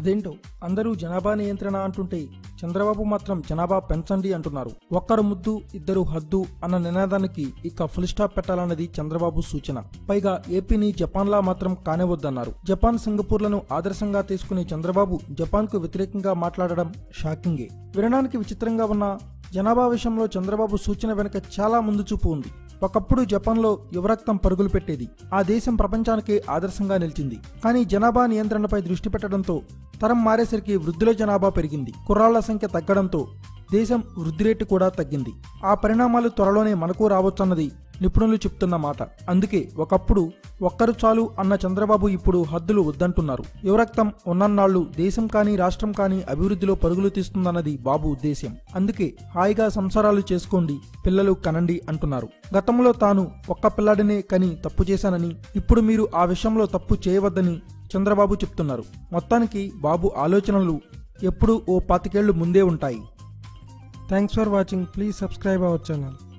అదేంటో అందరూ జనాభా నియంత్రణ అంటుంటే చంద్రబాబు మాత్రం జనాభా పెంచండి అంటున్నారు ఒక్కరు ముద్దు ఇద్దరు హద్దు అన్న నినాదానికి ఇక ఫుల్ స్టాప్ పెట్టాలన్నది చంద్రబాబు సూచన పైగా ఏపీని జపాన్లా మాత్రం కానివద్దన్నారు జపాన్ సింగపూర్లను ఆదర్శంగా తీసుకునే చంద్రబాబు జపాన్కు వ్యతిరేకంగా మాట్లాడడం షాకింగే వినడానికి విచిత్రంగా ఉన్న జనాభా విషయంలో చంద్రబాబు సూచన వెనుక చాలా ముందు చూపు ఉంది ఒకప్పుడు జపాన్లో యువరక్తం పరుగులు పెట్టేది ఆ దేశం ప్రపంచానికే ఆదర్శంగా నిలిచింది కానీ జనాభా నియంత్రణపై దృష్టి పెట్టడంతో తరం మారేసరికి వృద్ధుల జనాభా పెరిగింది కుర్రాళ్ల సంఖ్య తగ్గడంతో దేశం వృద్ధి రేటు కూడా తగ్గింది ఆ పరిణామాలు త్వరలోనే మనకు రావచ్చన్నది నిపుణులు చెప్తున్న మాట అందుకే ఒకప్పుడు ఒక్కరు చాలు అన్న చంద్రబాబు ఇప్పుడు హద్దులు వద్దంటున్నారు యువరక్తం ఉన్నన్నాళ్లు దేశం కానీ రాష్ట్రం కానీ అభివృద్ధిలో పరుగులు తీస్తుందన్నది బాబు ఉద్దేశ్యం అందుకే హాయిగా సంసారాలు చేసుకోండి పిల్లలు కనండి అంటున్నారు గతంలో తాను ఒక్క పిల్లాడినే కని తప్పు చేశానని ఇప్పుడు మీరు ఆ విషయంలో తప్పు చేయవద్దని చంద్రబాబు చెప్తున్నారు మొత్తానికి బాబు ఆలోచనలు ఎప్పుడూ ఓ పాతికేళ్లు ముందే ఉంటాయి thanks for watching please subscribe our channel